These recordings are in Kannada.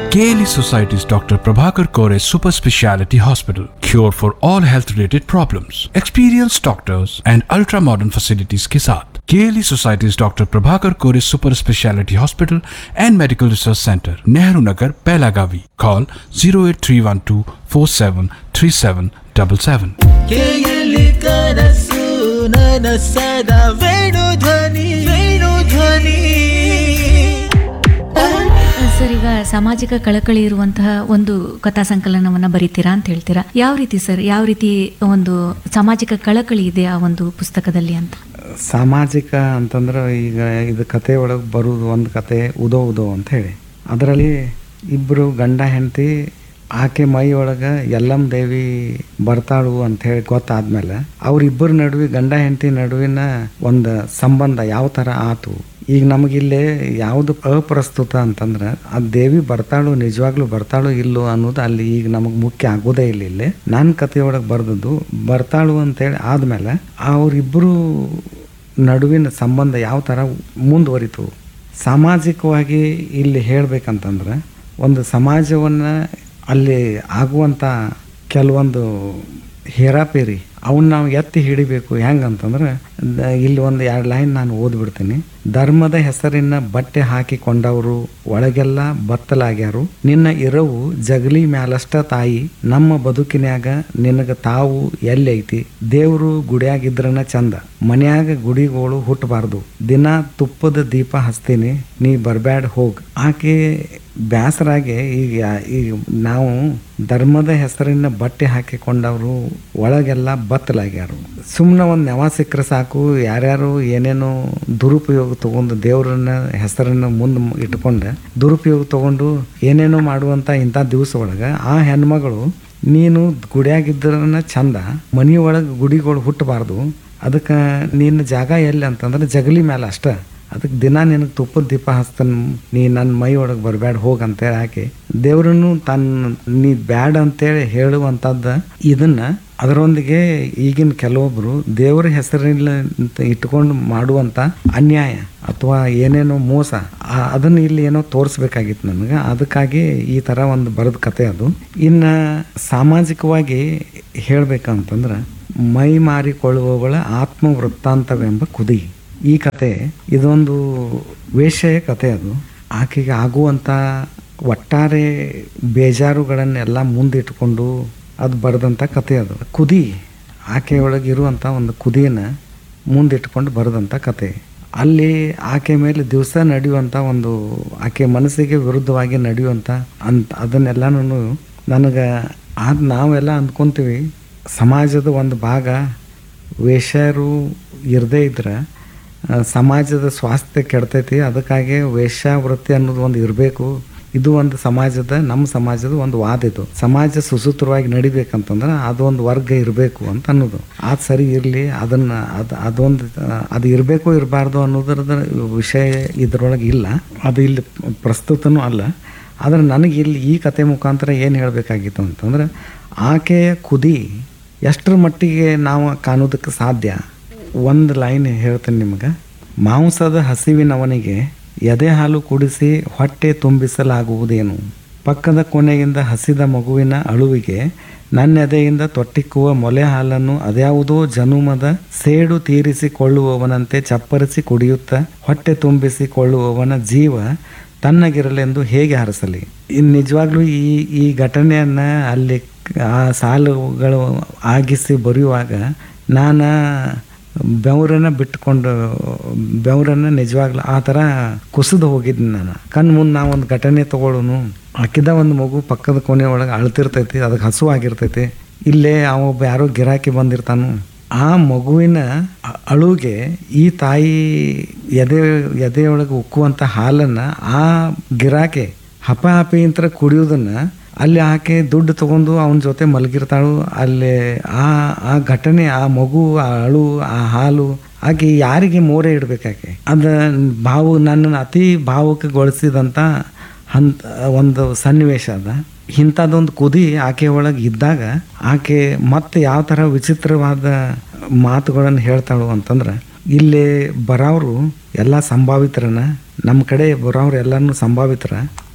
KLE Society's Dr. Prabhakar Kore Super Speciality Hospital. Cure for all health related problems. Experienced doctors and ultra modern facilities के साथ KLE Society's Dr. Prabhakar Kore Super Speciality Hospital and Medical Research Center, Nehru Nagar, Pelagavi. Call 08312 473777. ಕೇಯಲಿ ಕನಸು ನನಸದ ವೇಣು ಧ್ವನಿ ವೇಣು ಧ್ವನಿ ಸರ್ ಈಗ ಸಾಮಾಜಿಕ ಕಳಕಳಿ ಇರುವಂತಹ ಒಂದು ಕಥಾ ಸಂಕಲನವನ್ನ ಬರೀತೀರಾ ಅಂತ ಹೇಳ್ತೀರಾ ಯಾವ ರೀತಿ ಸರ್ ಯಾವ ರೀತಿ ಒಂದು ಸಾಮಾಜಿಕ ಕಳಕಳಿ ಇದೆ ಆ ಒಂದು ಪುಸ್ತಕದಲ್ಲಿ ಅಂತ ಸಾಮಾಜಿಕ ಅಂತಂದ್ರೆ ಈಗ ಇದು ಕತೆ ಒಳಗೆ ಬರುವುದು ಒಂದು ಕತೆ ಉದೋ ಉದೋ ಅಂತ ಹೇಳಿ ಅದರಲ್ಲಿ ಇಬ್ಬರು ಗಂಡ ಹೆಂಡತಿ ಆಕೆ ಮೈ ಒಳಗೆ ಯಲ್ಲಮ್ಮ ದೇವಿ ಬರ್ತಾಳು ಅಂತ ಹೇಳಿ ಗೊತ್ತಾದ್ಮೇಲೆ ಅವ್ರಿಬ್ಬರ ನಡುವೆ ಗಂಡ ಹೆಂಡತಿ ನಡುವಿನ ಒಂದು ಸಂಬಂಧ ಯಾವ ಥರ ಆತು ಈಗ ನಮಗಿಲ್ಲೇ ಯಾವುದು ಅಪ್ರಸ್ತುತ ಅಂತಂದ್ರೆ ಆ ದೇವಿ ಬರ್ತಾಳು ನಿಜವಾಗ್ಲೂ ಬರ್ತಾಳು ಇಲ್ಲೋ ಅನ್ನೋದು ಅಲ್ಲಿ ಈಗ ನಮಗೆ ಮುಖ್ಯ ಆಗೋದೇ ಇಲ್ಲ ಇಲ್ಲಿ ನನ್ನ ಕಥೆಯೊಳಗೆ ಬರ್ದದ್ದು ಬರ್ತಾಳು ಅಂತೇಳಿ ಆದಮೇಲೆ ಅವರಿಬ್ಬರು ನಡುವಿನ ಸಂಬಂಧ ಯಾವ ಥರ ಮುಂದುವರಿತು ಸಾಮಾಜಿಕವಾಗಿ ಇಲ್ಲಿ ಹೇಳ್ಬೇಕಂತಂದ್ರೆ ಒಂದು ಸಮಾಜವನ್ನು ಅಲ್ಲಿ ಆಗುವಂಥ ಕೆಲವೊಂದು ಹೇರಾಪೇರಿ ಅವನ್ನ ನಾವು ಎತ್ತಿ ಹಿಡಿಬೇಕು ಹೆಂಗಂತಂದ್ರೆ ದ- ಇಲ್ಲಿ ಒಂದು ಎರಡು ಲೈನ್ ನಾನು ಓದ್ಬಿಡ್ತೀನಿ ಧರ್ಮದ ಹೆಸರಿನ ಬಟ್ಟೆ ಹಾಕಿಕೊಂಡವರು ಒಳಗೆಲ್ಲ ಬತ್ತಲಾಗ್ಯಾರು ನಿನ್ನ ಇರವು ಜಗಲಿ ಮ್ಯಾಲಷ್ಟ ತಾಯಿ ನಮ್ಮ ಬದುಕಿನ್ಯಾಗ ನಿನಗ ತಾವು ಎಲ್ಲೈತಿ ದೇವರು ಗುಡಿಯಾಗಿದ್ರನ ಚಂದ ಮನ್ಯಾಗ ಗುಡಿಗಳು ಹುಟ್ಟಬಾರ್ದು ದಿನ ತುಪ್ಪದ ದೀಪ ಹಚ್ತೀನಿ ನೀ ಬರ್ಬ್ಯಾಡ ಹೋಗ್ ಆಕೆ ಬ್ಯಾಸರಾಗೆ ಈಗ ಈಗ ನಾವು ಧರ್ಮದ ಹೆಸರಿನ ಬಟ್ಟೆ ಹಾಕಿಕೊಂಡವರು ಒಳಗೆಲ್ಲ ಬತ್ತಲಾಗ್ಯಾರು ಸುಮ್ಮನೆ ಒಂದು ನೆವ ಸಿಕ್ಕರೆ ಸಾಕು ಯಾರ್ಯಾರು ಏನೇನೋ ದುರುಪಯೋಗ ತಗೊಂಡು ದೇವರನ್ನ ಹೆಸರನ್ನ ಮುಂದೆ ಇಟ್ಕೊಂಡು ದುರುಪಯೋಗ ತಗೊಂಡು ಏನೇನೋ ಮಾಡುವಂಥ ಇಂಥ ದಿವಸ ಒಳಗೆ ಆ ಹೆಣ್ಮಗಳು ನೀನು ಗುಡಿಯಾಗಿದ್ರನ ಚಂದ ಮನೆಯೊಳಗೆ ಗುಡಿಗಳು ಹುಟ್ಟಬಾರ್ದು ಅದಕ್ಕೆ ನಿನ್ನ ಜಾಗ ಎಲ್ಲಿ ಅಂತಂದ್ರೆ ಜಗಲಿ ಮೇಲೆ ಅಷ್ಟ ಅದಕ್ಕೆ ದಿನ ನಿನಗೆ ತುಪ್ಪದ ದೀಪ ಹಚ್ತಾನ ನೀ ನನ್ನ ಮೈ ಒಳಗೆ ಬರಬೇಡ ಹೋಗ ಅಂತೇಳಿ ಹಾಕಿ ದೇವ್ರನ್ನು ತನ್ನ ನೀ ಬ್ಯಾಡ ಅಂತೇಳಿ ಹೇಳುವಂಥದ್ದು ಇದನ್ನ ಅದರೊಂದಿಗೆ ಈಗಿನ ಕೆಲವೊಬ್ರು ದೇವರ ಹೆಸರಿಲ್ಲ ಅಂತ ಇಟ್ಕೊಂಡು ಮಾಡುವಂಥ ಅನ್ಯಾಯ ಅಥವಾ ಏನೇನೋ ಮೋಸ ಆ- ಅದನ್ನ ಇಲ್ಲಿ ಏನೋ ತೋರಿಸ್ಬೇಕಾಗಿತ್ತು ನನಗೆ ಅದಕ್ಕಾಗಿ ಈ ಥರ ಒಂದು ಬರೆದ ಕತೆ ಅದು ಇನ್ನು ಸಾಮಾಜಿಕವಾಗಿ ಹೇಳ್ಬೇಕಂತಂದ್ರೆ ಮೈ ಮಾರಿಕೊಳ್ಳುವವಳ ಆತ್ಮ ವೃತ್ತಾಂತವೆಂಬ ಕುದಿ ಈ ಕತೆ ಇದೊಂದು ವೇಶ್ಯೆಯ ಕತೆ ಅದು ಆಕೆಗೆ ಆಗುವಂಥ ಒಟ್ಟಾರೆ ಬೇಜಾರುಗಳನ್ನೆಲ್ಲ ಮುಂದಿಟ್ಕೊಂಡು ಅದು ಬರೆದಂಥ ಕತೆ ಅದು ಕುದಿ ಆಕೆಯೊಳಗೆ ಇರುವಂಥ ಒಂದು ಕುದಿಯನ್ನು ಮುಂದಿಟ್ಕೊಂಡು ಬರೆದಂಥ ಕತೆ ಅಲ್ಲಿ ಆಕೆ ಮೇಲೆ ದಿವಸ ನಡೆಯುವಂಥ ಒಂದು ಆಕೆ ಮನಸ್ಸಿಗೆ ವಿರುದ್ಧವಾಗಿ ನಡೆಯುವಂಥ ಅಂತ ಅದನ್ನೆಲ್ಲನೂ ನನಗೆ ಅದು ನಾವೆಲ್ಲ ಅಂದ್ಕೊತೀವಿ ಸಮಾಜದ ಒಂದು ಭಾಗ ವೇಶ್ಯರು ಇರದೇ ಇದ್ರೆ ಆ, ಸಮಾಜದ ಸ್ವಾಸ್ಥ್ಯ ಕೆಡ್ತೈತಿ ಅದಕ್ಕಾಗಿ ವೇಶ್ಯಾವೃತ್ತಿ ಅನ್ನೋದು ಒಂದು ಇರಬೇಕು ಇದು ಒಂದು ಸಮಾಜದ ನಮ್ಮ ಸಮಾಜದ ಒಂದು ವಾದ ಇದು ಸಮಾಜ ಸುಸೂತ್ರವಾಗಿ ನಡಿಬೇಕಂತಂದ್ರೆ ಅದೊಂದು ವರ್ಗ ಇರಬೇಕು ಅಂತ ಅನ್ನೋದು ಅದು ಸರಿ ಇರಲಿ ಅದನ್ನು ಅದು ಅದೊಂದು ಆ, ಅದು ಇರಬೇಕು ಇರಬಾರ್ದು ಅನ್ನೋದ್ರದ ವಿಷಯ ಇದರೊಳಗೆ ಇಲ್ಲ ಅದು ಇಲ್ಲಿ ಪ್ರಸ್ತುತನೂ ಅಲ್ಲ ಆದರೆ ನನಗೆ ಇಲ್ಲಿ ಈ ಕತೆ ಮುಖಾಂತರ ಏನು ಹೇಳಬೇಕಾಗಿತ್ತು ಅಂತಂದ್ರೆ ಆಕೆಯ ಕುದಿ ಎಷ್ಟರ ಮಟ್ಟಿಗೆ ನಾವು ಕಾಣೋದಕ್ಕೆ ಸಾಧ್ಯ ಒಂದು ಲೈನ್ ಹೇಳ್ತೇನೆ ನಿಮಗೆ ಮಾಂಸದ ಹಸಿವಿನವನಿಗೆ ಎದೆ ಹಾಲು ಕುಡಿಸಿ ಹೊಟ್ಟೆ ತುಂಬಿಸಲಾಗುವುದೇನು ಪಕ್ಕದ ಕೊನೆಯಿಂದ ಹಸಿದ ಮಗುವಿನ ಅಳುವಿಗೆ ನನ್ನ ಎದೆಯಿಂದ ತೊಟ್ಟಿಕ್ಕುವ ಮೊಲೆ ಹಾಲನ್ನು ಅದ್ಯಾವುದೋ ಜನುಮದ ಸೇಡು ತೀರಿಸಿಕೊಳ್ಳುವವನಂತೆ ಚಪ್ಪರಿಸಿ ಕುಡಿಯುತ್ತಾ ಹೊಟ್ಟೆ ತುಂಬಿಸಿಕೊಳ್ಳುವವನ ಜೀವ ತನ್ನಗಿರಲೆಂದು ಹೇಗೆ ಹರಸಲಿ ಇನ್ನು ನಿಜವಾಗ್ಲೂ ಈ ಈ ಘಟನೆಯನ್ನು ಅಲ್ಲಿ ಆ ಸಾಲುಗಳು ಆಗಿಸಿ ಬರೆಯುವಾಗ ನಾನು ಬೆವರನ್ನ ಬಿಟ್ಕೊಂಡು ಬೆವರನ್ನ ನಿಜವಾಗ್ಲೂ ಆ ಥರ ಕುಸಿದು ಹೋಗಿದ್ದೀನಿ ನಾನು ಕಣ್ಣು ಮುಂದೆ ನಾವು ಒಂದು ಘಟನೆ ತಗೊಳ್ಳೋನು ಹಾಕಿದ ಒಂದು ಮಗು ಪಕ್ಕದ ಕೊನೆ ಒಳಗೆ ಅಳ್ತಿರ್ತೈತಿ ಅದಕ್ಕೆ ಹಸು ಆಗಿರ್ತೈತಿ ಇಲ್ಲೇ ಅವ ಒಬ್ಬ ಯಾರೋ ಗಿರಾಕಿ ಬಂದಿರ್ತಾನು ಆ ಮಗುವಿನ ಅ- ಅಳುಗೆ ಈ ತಾಯಿ ಎದೆ ಎದೆಯೊಳಗೆ ಉಕ್ಕುವಂಥ ಹಾಲನ್ನು ಆ ಗಿರಾಕಿ ಹಪ ಹಪಿ ಅಂತ ಕುಡಿಯೋದನ್ನ ಅಲ್ಲಿ ಆಕೆ ದುಡ್ಡು ತಗೊಂಡು ಅವನ ಜೊತೆ ಮಲಗಿರ್ತಾಳು ಅಲ್ಲಿ ಆ ಆ ಘಟನೆ ಆ ಮಗು ಆ ಅಳು ಆ ಹಾಲು ಆಕೆ ಯಾರಿಗೆ ಮೋರೆ ಇಡ್ಬೇಕಾಕೆ ಅದ ಭಾವು ನನ್ನನ್ನು ಅತಿ ಭಾವುಕಗೊಳಿಸಿದಂಥ ಹಂತ ಒಂದು ಸನ್ನಿವೇಶ ಅದ ಇಂಥದ್ದೊಂದು ಕುದಿ ಆಕೆ ಒಳಗೆ ಇದ್ದಾಗ ಆಕೆ ಮತ್ತೆ ಯಾವ ಥರ ವಿಚಿತ್ರವಾದ ಮಾತುಗಳನ್ನು ಹೇಳ್ತಾಳು ಅಂತಂದ್ರೆ ಇಲ್ಲಿ ಬರೋರು ಎಲ್ಲ ಸಂಭಾವಿತರನ್ನ ನಮ್ಮ ಕಡೆ ಬರೋರು ಎಲ್ಲನೂ ಸಂಭಾವಿತರ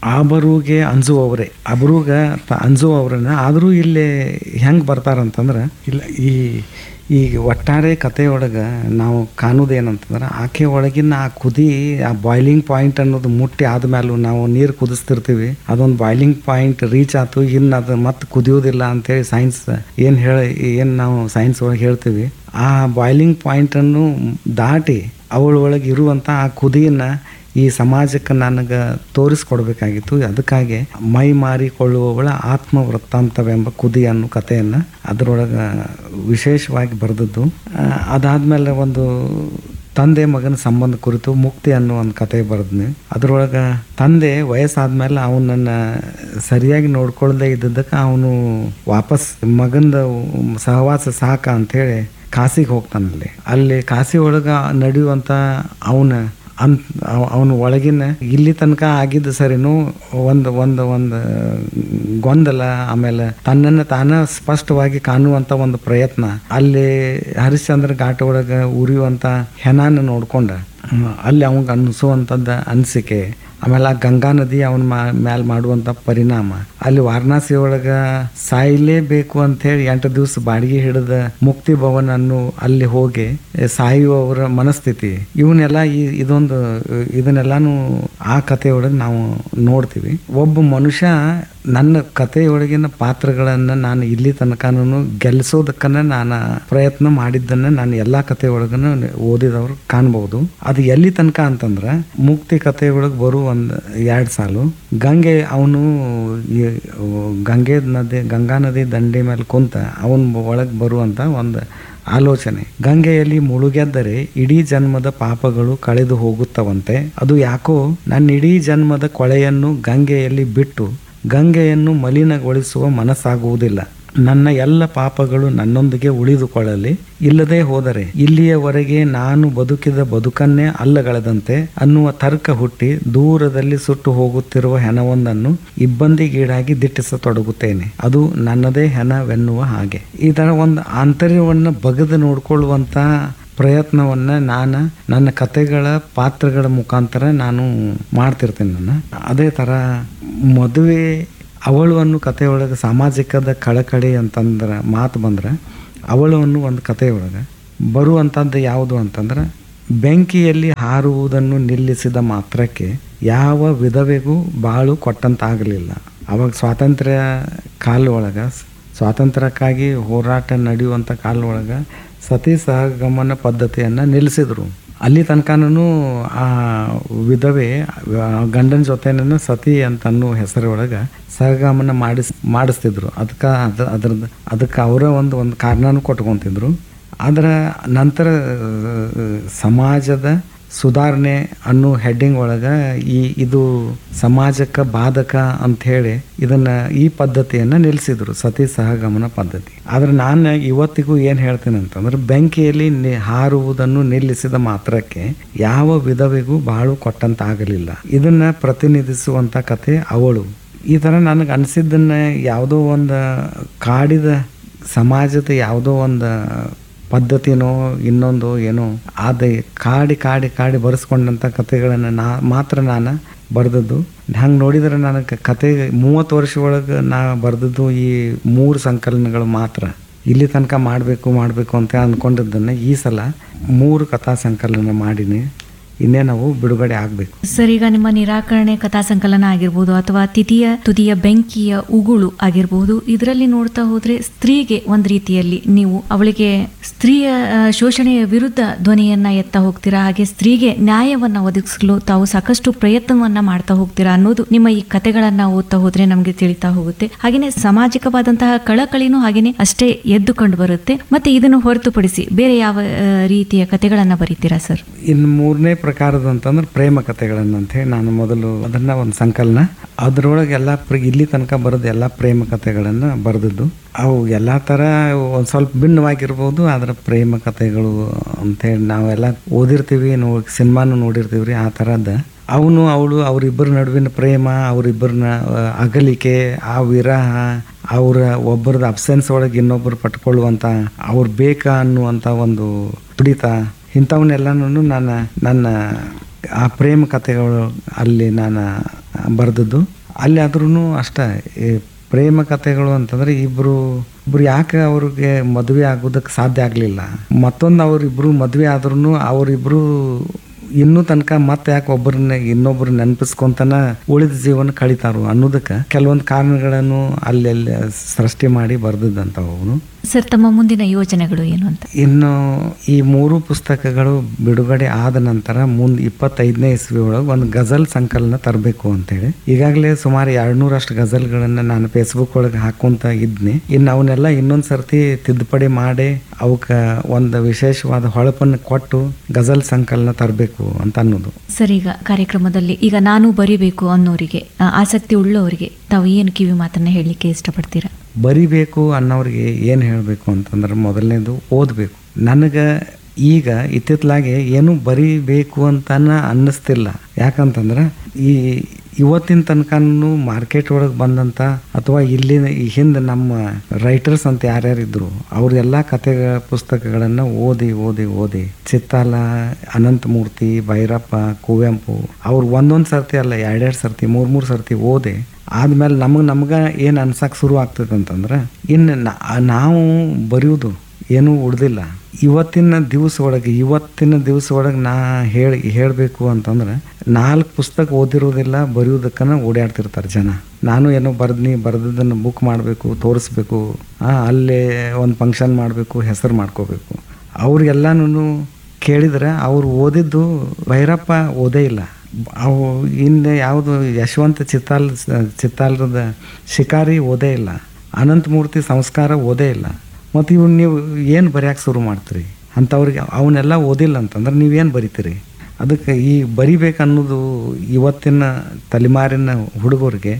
ಆಬರುಗೆ ಅಂಜುವವರೇ ಅಬರುಗ ತ- ಅಂಜುವವ್ರನ್ನ ಆದರೂ ಇಲ್ಲಿ ಹೆಂಗೆ ಬರ್ತಾರಂತಂದ್ರೆ ಇಲ್ಲ ಈ ಈಗ ಒಟ್ಟಾರೆ ಕಥೆಯೊಳಗೆ ನಾವು ಕಾಣೋದೇನಂತಂದ್ರೆ ಆಕೆ ಒಳಗಿನ ಆ ಕುದಿ ಆ ಬಾಯ್ಲಿಂಗ್ ಪಾಯಿಂಟ್ ಅನ್ನೋದು ಮುಟ್ಟಿ ಆದ್ಮೇಲೂ ನಾವು ನೀರು ಕುದಿಸ್ತಿರ್ತೀವಿ ಅದೊಂದು ಬಾಯ್ಲಿಂಗ್ ಪಾಯಿಂಟ್ ರೀಚ್ ಆಯ್ತು ಇನ್ನು ಅದು ಮತ್ತೆ ಕುದಿಯೋದಿಲ್ಲ ಅಂತೇಳಿ ಸೈನ್ಸ್ ಏನು ಹೇಳಿ ಏನು ನಾವು ಸೈನ್ಸ್ ಒಳಗೆ ಹೇಳ್ತೀವಿ ಆ ಬಾಯ್ಲಿಂಗ್ ಪಾಯಿಂಟನ್ನು ದಾಟಿ ಅವಳ ಒಳಗೆ ಇರುವಂಥ ಆ ಕುದಿಯನ್ನು ಈ ಸಮಾಜಕ್ಕೆ ನನಗೆ ತೋರಿಸ್ಕೊಡ್ಬೇಕಾಗಿತ್ತು ಅದಕ್ಕಾಗಿ ಮೈ ಮಾರಿಕೊಳ್ಳುವವಳ ಆತ್ಮ ವೃತ್ತಾಂತವೆಂಬ ಕುದಿ ಅನ್ನೋ ಕಥೆಯನ್ನು ಅದರೊಳಗೆ ವಿಶೇಷವಾಗಿ ಬರೆದದ್ದು ಆ, ಅದಾದ್ಮೇಲೆ ಒಂದು ತಂದೆ ಮಗನ ಸಂಬಂಧ ಕುರಿತು ಮುಕ್ತಿ ಅನ್ನೋ ಒಂದು ಕತೆ ಬರೆದ್ನಿ ಅದ್ರೊಳಗೆ ತಂದೆ ವಯಸ್ಸಾದ್ಮೇಲೆ ಅವನನ್ನು ಸರಿಯಾಗಿ ನೋಡ್ಕೊಳ್ದೇ ಇದ್ದದಕ್ಕೆ ಅವನು ವಾಪಸ್ ಮಗಂದ ಸಹವಾಸ ಸಾಕ ಅಂಥೇಳಿ ಕಾಸಿಗೆ ಹೋಗ್ತಾನಲ್ಲಿ ಅಲ್ಲಿ ಕಾಸಿ ಒಳಗೆ ನಡೆಯುವಂಥ ಅವನ ಅನ್ ಅವನ ಒಳಗಿನ ಇಲ್ಲಿ ತನಕ ಆಗಿದ್ದು ಸರಿನೂ ಒಂದು ಒಂದು ಒಂದು ಗೊಂದಲ ಆಮೇಲೆ ತನ್ನನ್ನು ತಾನ ಸ್ಪಷ್ಟವಾಗಿ ಕಾಣುವಂಥ ಒಂದು ಪ್ರಯತ್ನ ಅಲ್ಲಿ ಹರಿಶ್ಚಂದ್ರ ಘಾಟ್ ಒಳಗೆ ಉರಿಯುವಂಥ ಹೆಣನ ನೋಡ್ಕೊಂಡ ಹ್ಮ್, ಅಲ್ಲಿ ಅವಂಗೆ ಅನ್ನಿಸುವಂಥದ್ದು ಅನಿಸಿಕೆ ಆಮೇಲೆ ಆ ಗಂಗಾ ನದಿ ಅವನ ಮ್ಯಾಲ ಮಾಡುವಂಥ ಪರಿಣಾಮ ಅಲ್ಲಿ ವಾರಣಾಸಿ ಒಳಗೆ ಸಾಯಲೇಬೇಕು ಅಂಥೇಳಿ ಎಂಟು ದಿವಸ ಬಾಡಿಗೆ ಹಿಡಿದ ಮುಕ್ತಿ ಭವನ್ ಅನ್ನು ಅಲ್ಲಿ ಹೋಗಿ ಸಾಯುವವರ ಮನಸ್ಥಿತಿ ಇವನ್ನೆಲ್ಲ ಈ ಇದೊಂದು ಇದನ್ನೆಲ್ಲಾನು ಆ ಕಥೆಯೊಳಗೆ ನಾವು ನೋಡ್ತೀವಿ ಒಬ್ಬ ಮನುಷ್ಯ ನನ್ನ ಕಥೆಯೊಳಗಿನ ಪಾತ್ರಗಳನ್ನು ನಾನು ಇಲ್ಲಿ ತನಕನೂ ಗೆಲ್ಲಿಸೋದಕ್ಕನ್ನ ನಾನು ಪ್ರಯತ್ನ ಮಾಡಿದ್ದನ್ನು ನಾನು ಎಲ್ಲ ಕಥೆಯೊಳಗನು ಓದಿದವ್ರು ಕಾಣ್ಬೋದು ಅದು ಎಲ್ಲಿ ತನಕ ಅಂತಂದ್ರೆ ಮುಕ್ತಿ ಕಥೆಯೊಳಗೆ ಬರುವ ಒಂದು ಎರಡು ಸಾಲು ಗಂಗೆ ಅವನು ಗಂಗೆ ನದಿ ಗಂಗಾ ನದಿ ದಂಡೆ ಮೇಲೆ ಕುಂತ ಅವನ ಒಳಗೆ ಬರುವಂಥ ಒಂದು ಆಲೋಚನೆ ಗಂಗೆಯಲ್ಲಿ ಮುಳುಗೆದ್ದರೆ ಇಡೀ ಜನ್ಮದ ಪಾಪಗಳು ಕಳೆದು ಹೋಗುತ್ತವಂತೆ ಅದು ಯಾಕೋ ನನ್ನ ಇಡೀ ಜನ್ಮದ ಕೊಳೆಯನ್ನು ಗಂಗೆಯಲ್ಲಿ ಬಿಟ್ಟು ಗಂಗೆಯನ್ನು ಮಲಿನಗೊಳಿಸುವ ಮನಸ್ಸಾಗುವುದಿಲ್ಲ ನನ್ನ ಎಲ್ಲ ಪಾಪಗಳು ನನ್ನೊಂದಿಗೆ ಉಳಿದುಕೊಳ್ಳಲಿ ಇಲ್ಲದೆ ಹೋದರೆ ಇಲ್ಲಿಯವರೆಗೆ ನಾನು ಬದುಕಿದ ಬದುಕನ್ನೇ ಅಲ್ಲಗಳೆದಂತೆ ಅನ್ನುವ ತರ್ಕ ಹುಟ್ಟಿ ದೂರದಲ್ಲಿ ಸುಟ್ಟು ಹೋಗುತ್ತಿರುವ ಹೆಣವೊಂದನ್ನು ಇಬ್ಬಂದಿಗೀಡಾಗಿ ದಿಟ್ಟಿಸತೊಡಗುತ್ತೇನೆ ಅದು ನನ್ನದೇ ಹೆಣವೆನ್ನುವ ಹಾಗೆ ಈ ತರ ಒಂದು ಆಂತರ್ಯವನ್ನು ಬಗೆದು ನೋಡ್ಕೊಳ್ಳುವಂತ ಪ್ರಯತ್ನವನ್ನು ನಾನು ನನ್ನ ಕತೆಗಳ ಪಾತ್ರಗಳ ಮುಖಾಂತರ ನಾನು ಮಾಡ್ತಿರ್ತೇನೆ ನಾನು ಅದೇ ಥರ ಮದುವೆ ಅವಳು ಅನ್ನೋ ಕಥೆಯೊಳಗೆ ಸಾಮಾಜಿಕದ ಕಳಕಳಿ ಅಂತಂದ್ರೆ ಮಾತು ಬಂದ್ರೆ ಅವಳು ಅನ್ನೋ ಒಂದು ಕಥೆಯೊಳಗೆ ಬರುವಂಥದ್ದು ಯಾವುದು ಅಂತಂದ್ರೆ ಬೆಂಕಿಯಲ್ಲಿ ಹಾರುವುದನ್ನು ನಿಲ್ಲಿಸಿದ ಮಾತ್ರಕ್ಕೆ ಯಾವ ವಿಧವೆಗೂ ಬಾಳು ಕೊಟ್ಟಂತಾಗಲಿಲ್ಲ ಅವಾಗ ಸ್ವಾತಂತ್ರ್ಯ ಕಾಲ ಒಳಗೆ ಸ್ವಾತಂತ್ರ್ಯಕ್ಕಾಗಿ ಹೋರಾಟ ನಡೆಯುವಂಥ ಕಾಲ ಒಳಗೆ ಸತಿ ಸಹಗಮನ ಪದ್ಧತಿಯನ್ನು ನಿಲ್ಲಿಸಿದ್ರು ಅಲ್ಲಿ ತನಕನೂ ಆ ವಿಧವೆ ಆ ಗಂಡನ ಜೊತೆನ ಸತಿ ಅಂತ ಅನ್ನೋ ಹೆಸರೊಳಗೆ ಸಹಗಮನ ಮಾಡಿಸ್ ಮಾಡಿಸ್ತಿದ್ರು ಅದಕ್ಕೆ ಅದು ಅದ್ರದ್ದು ಅದಕ್ಕೆ ಅವರ ಒಂದು ಒಂದು ಕಾರಣನೂ ಕೊಟ್ಕೊತಿದ್ರು ಆದ್ರೆ ನಂತರ ಆ, ಸಮಾಜದ ಸುಧಾರಣೆ ಅನ್ನೋ ಹೆಡ್ಡಿಂಗ್ ಒಳಗೆ ಈ ಇದು ಸಮಾಜಕ್ಕೆ ಬಾಧಕ ಅಂಥೇಳಿ ಇದನ್ನ ಈ ಪದ್ಧತಿಯನ್ನು ನಿಲ್ಲಿಸಿದ್ರು ಸತಿ ಸಹಗಮನ ಪದ್ಧತಿ ಆದ್ರೆ ನಾನು ಇವತ್ತಿಗೂ ಏನು ಹೇಳ್ತೀನಿ ಅಂತಂದ್ರೆ ಬೆಂಕಿಯಲ್ಲಿ ನಿ ಹಾರುವುದನ್ನು ನಿಲ್ಲಿಸಿದ ಮಾತ್ರಕ್ಕೆ ಯಾವ ವಿಧವೆಗೂ ಬಾಳು ಕೊಟ್ಟಂತಾಗಲಿಲ್ಲ ಇದನ್ನ ಪ್ರತಿನಿಧಿಸುವಂಥ ಕತೆ ಅವಳು ಈ ಥರ ನನಗೆ ಅನಿಸಿದ್ದನ್ನ ಯಾವುದೋ ಒಂದು ಕಾಡಿದ ಸಮಾಜದ ಯಾವುದೋ ಒಂದು ಪದ್ಧತಿನೋ ಇನ್ನೊಂದು ಏನೋ ಅದೇ ಕಾಡಿ ಕಾಡಿ ಕಾಡಿ ಬರೆಸ್ಕೊಂಡಂಥ ಕಥೆಗಳನ್ನು ನಾ ಮಾತ್ರ ನಾನು ಬರೆದದ್ದು ಹಂಗೆ ನೋಡಿದ್ರೆ ನನಗೆ ಕತೆ ಮೂವತ್ತು ವರ್ಷ ಒಳಗೆ ನಾ ಬರೆದದ್ದು ಈ ಮೂರು ಸಂಕಲನಗಳು ಮಾತ್ರ ಇಲ್ಲಿ ತನಕ ಮಾಡಬೇಕು ಮಾಡಬೇಕು ಅಂತ ಅಂದ್ಕೊಂಡಿದ್ದನ್ನು ಈ ಸಲ ಮೂರು ಕಥಾ ಸಂಕಲನ ಮಾಡೀನಿ ಇನ್ನೇ ನಾವು ಬಿಡುಗಡೆ ಆಗಬೇಕು ಸರ್ ಈಗ ನಿಮ್ಮ ನಿರಾಕರಣೆ ಕಥಾ ಸಂಕಲನ ಆಗಿರ್ಬೋದು ಅಥವಾ ತಿಥಿಯ ತುದಿಯ ಬೆಂಕಿಯ ಉಗುಳು ಆಗಿರ್ಬೋದು ಇದರಲ್ಲಿ ನೋಡ್ತಾ ಹೋದ್ರೆ ಸ್ತ್ರೀಗೆ ಒಂದ್ ರೀತಿಯಲ್ಲಿ ನೀವು ಅವಳಿಗೆ ಸ್ತ್ರೀಯ ಆ, ಶೋಷಣೆಯ ವಿರುದ್ಧ ಧ್ವನಿಯನ್ನ ಎತ್ತಾ ಹೋಗ್ತೀರಾ ಹಾಗೆ ಸ್ತ್ರೀಗೆ ನ್ಯಾಯವನ್ನ ಒದಗಿಸಲು ತಾವು ಸಾಕಷ್ಟು ಪ್ರಯತ್ನವನ್ನ ಮಾಡ್ತಾ ಹೋಗ್ತೀರಾ ಅನ್ನೋದು ನಿಮ್ಮ ಈ ಕಥೆಗಳನ್ನ ಓದ್ತಾ ಹೋದ್ರೆ ನಮ್ಗೆ ತಿಳಿತಾ ಹೋಗುತ್ತೆ ಹಾಗೇನೆ ಸಾಮಾಜಿಕವಾದಂತಹ ಕಳಕಳಿನೂ ಹಾಗೇನೆ ಅಷ್ಟೇ ಎದ್ದು ಕಂಡು ಬರುತ್ತೆ ಮತ್ತೆ ಇದನ್ನು ಹೊರತುಪಡಿಸಿ ಬೇರೆ ಯಾವ ಆ, ರೀತಿಯ ಕಥೆಗಳನ್ನ ಬರೀತೀರಾ ಸರ್ ಇನ್ನು ಮೂರನೇ ಪ್ರಕಾರದ ಅಂತಂದ್ರೆ ಪ್ರೇಮ ಕಥೆಗಳನ್ನು ಅಂತ ಹೇಳಿ ನಾನು ಮೊದಲು ಅದನ್ನ ಒಂದು ಸಂಕಲನ ಅದರೊಳಗೆ ಎಲ್ಲ ಪ್ರ ಇಲ್ಲಿ ತನಕ ಬರೋದು ಎಲ್ಲ ಪ್ರೇಮ ಕಥೆಗಳನ್ನು ಬರೆದದ್ದು ಅವು ಎಲ್ಲ ಥರ ಒಂದು ಸ್ವಲ್ಪ ಭಿನ್ನವಾಗಿರ್ಬೋದು ಆದರೆ ಪ್ರೇಮ ಕಥೆಗಳು ಅಂತೇಳಿ ನಾವೆಲ್ಲ ಓದಿರ್ತೀವಿ ನೋ ಸಿನಿಮಾನು ನೋಡಿರ್ತೀವಿ ರೀ ಆ ಥರದ್ದು ಅವನು ಅವಳು ಅವರಿಬ್ಬರ ನಡುವಿನ ಪ್ರೇಮ ಅವರಿಬ್ಬರನ್ನ ಅಗಲಿಕೆ ಆ ವಿರಹ ಅವರ ಒಬ್ಬರದ ಅಬ್ಸೆನ್ಸ್ ಒಳಗೆ ಇನ್ನೊಬ್ಬರು ಪಟ್ಕೊಳ್ಳುವಂಥ ಅವ್ರು ಬೇಕಾ ಅನ್ನುವಂಥ ಒಂದು ತುಡಿತ ಇಂಥವನ್ನೆಲ್ಲನೂ ನಾನು ನನ್ನ ಆ ಪ್ರೇಮ ಕಥೆಗಳು ಅಲ್ಲಿ ನಾನು ಬರೆದದ್ದು ಅಲ್ಲಿ ಆದ್ರೂ ಅಷ್ಟೇ ಈ ಪ್ರೇಮ ಕಥೆಗಳು ಅಂತಂದ್ರೆ ಇಬ್ರು ಇಬ್ರು ಯಾಕೆ ಅವ್ರಿಗೆ ಮದುವೆ ಆಗೋದಕ್ಕೆ ಸಾಧ್ಯ ಆಗಲಿಲ್ಲ ಮತ್ತೊಂದು ಅವರಿಬ್ರು ಮದುವೆ ಆದ್ರೂ ಅವರಿಬ್ರು ಇನ್ನೂ ತನಕ ಮತ್ತೆ ಯಾಕೆ ಒಬ್ಬರನ್ನ ಇನ್ನೊಬ್ರು ನೆನಪಿಸ್ಕೊಂತನ ಉಳಿದ ಜೀವನ ಕಳಿತಾರು ಅನ್ನೋದಕ್ಕೆ ಕೆಲವೊಂದು ಕಾರಣಗಳನ್ನು ಅಲ್ಲೆಲ್ಲಿ ಸೃಷ್ಟಿ ಮಾಡಿ ಬರ್ದದ್ದಂತ ಅವನು ಸರ್ ತಮ್ಮ ಮುಂದಿನ ಯೋಜನೆಗಳು ಏನು ಅಂತ ಇನ್ನು ಈ ಮೂರು ಪುಸ್ತಕಗಳು ಬಿಡುಗಡೆ ಆದ ನಂತರ ಮುಂದೆ ಇಪ್ಪತ್ತೈದನೇ ಇಸ್ವಿ ಒಳಗೆ ಒಂದು ಗಜಲ್ ಸಂಕಲನ ತರಬೇಕು ಅಂತೇಳಿ ಈಗಾಗಲೇ ಸುಮಾರು ಎರಡ್ನೂರಷ್ಟು ಗಜಲ್ಗಳನ್ನು ನಾನು ಫೇಸ್ಬುಕ್ ಒಳಗೆ ಹಾಕೊಂತ ಇದ್ನಿ ಇನ್ನು ಅವನ್ನೆಲ್ಲ ಇನ್ನೊಂದು ಸರ್ತಿ ತಿದ್ದುಪಡಿ ಮಾಡಿ ಅವಕ್ಕೆ ಒಂದು ವಿಶೇಷವಾದ ಹೊಳಪನ್ನು ಕೊಟ್ಟು ಗಜಲ್ ಸಂಕಲನ ತರಬೇಕು ಅಂತ ಅನ್ನೋದು ಸರ್ ಈಗ ಕಾರ್ಯಕ್ರಮದಲ್ಲಿ ಈಗ ನಾನು ಬರಿಬೇಕು ಅನ್ನೋರಿಗೆ ಆ, ಆಸಕ್ತಿ ಉಳ್ಳವರಿಗೆ ತಾವು ಏನು ಕಿವಿ ಮಾತನ್ನ ಹೇಳಲಿಕ್ಕೆ ಇಷ್ಟಪಡ್ತೀರಾ ಬರಿಬೇಕು ಅನ್ನೋರಿಗೆ ಏನು ಹೇಳಬೇಕು ಅಂತಂದ್ರೆ ಮೊದಲನೇದು ಓದಬೇಕು ನನಗೆ ಈಗ ಇತ್ತಿತ್ತಲಾಗೆ ಏನು ಬರಿಬೇಕು ಅಂತಾನ ಅನ್ನಿಸ್ತಿಲ್ಲ ಯಾಕಂತಂದ್ರೆ ಈ ಇವತ್ತಿನ ತನಕನೂ ಮಾರ್ಕೆಟ್ ಒಳಗೆ ಬಂದಂಥ ಅಥವಾ ಇಲ್ಲಿನ ಈ ಹಿಂದೆ ನಮ್ಮ ರೈಟರ್ಸ್ ಅಂತ ಯಾರ್ಯಾರಿದ್ರು ಅವ್ರೆಲ್ಲ ಕಥೆಗಳ ಪುಸ್ತಕಗಳನ್ನು ಓದಿ ಓದಿ ಓದಿ ಚಿತ್ತಾಲ ಅನಂತಮೂರ್ತಿ ಭೈರಪ್ಪ ಕುವೆಂಪು ಅವ್ರು ಒಂದೊಂದು ಸರ್ತಿ ಅಲ್ಲ ಎರಡೆರಡು ಸರ್ತಿ ಮೂರು ಮೂರು ಸರ್ತಿ ಓದಿ ಆದ್ಮೇಲೆ ನಮಗೆ ನಮ್ಗೆ ಏನು ಅನ್ಸಕ್ಕೆ ಶುರು ಆಗ್ತದೆ ಅಂತಂದ್ರೆ ಇನ್ನು ನಾ- ನಾವು ಬರೆಯೋದು ಏನೂ ಉಳ್ದಿಲ್ಲ ಇವತ್ತಿನ ದಿವಸ ಒಳಗೆ ಇವತ್ತಿನ ದಿವಸ ಒಳಗೆ ನಾ ಹೇಳಿ ಹೇಳಬೇಕು ಅಂತಂದ್ರೆ ನಾಲ್ಕು ಪುಸ್ತಕ ಓದಿರೋದಿಲ್ಲ ಬರೆಯೋದಕ್ಕನ ಓಡಾಡ್ತಿರ್ತಾರೆ ಜನ ನಾನು ಏನೋ ಬರ್ದ್ನಿ ಬರ್ದದನ್ನು ಬುಕ್ ಮಾಡಬೇಕು ತೋರಿಸ್ಬೇಕು ಅಲ್ಲೇ ಒಂದು ಫಂಕ್ಷನ್ ಮಾಡಬೇಕು ಹೆಸರು ಮಾಡ್ಕೋಬೇಕು ಅವ್ರಿಗೆಲ್ಲನೂ ಕೇಳಿದ್ರೆ ಅವ್ರು ಓದಿದ್ದು ಭೈರಪ್ಪ ಓದೇ ಇಲ್ಲ ಅವು ಹಿಂದೆ ಯಾವುದು ಯಶವಂತ ಚಿತ್ತಾಲ್ ಚಿತ್ತಾಲದ ಶಿಕಾರಿ ಓದೇ ಇಲ್ಲ ಅನಂತಮೂರ್ತಿ ಸಂಸ್ಕಾರ ಓದೇ ಇಲ್ಲ ಮತ್ತು ಇವ್ ನೀವು ಏನು ಬರೆಯಕ್ಕೆ ಶುರು ಮಾಡ್ತೀರಿ ಅಂಥವ್ರಿಗೆ ಅವನ್ನೆಲ್ಲ ಓದಿಲ್ಲ ಅಂತಂದ್ರೆ ನೀವೇನು ಬರಿತೀರಿ ಅದಕ್ಕೆ ಈ ಬರಿಬೇಕನ್ನೋದು ಇವತ್ತಿನ ತಲೆಮಾರಿನ ಹುಡುಗರಿಗೆ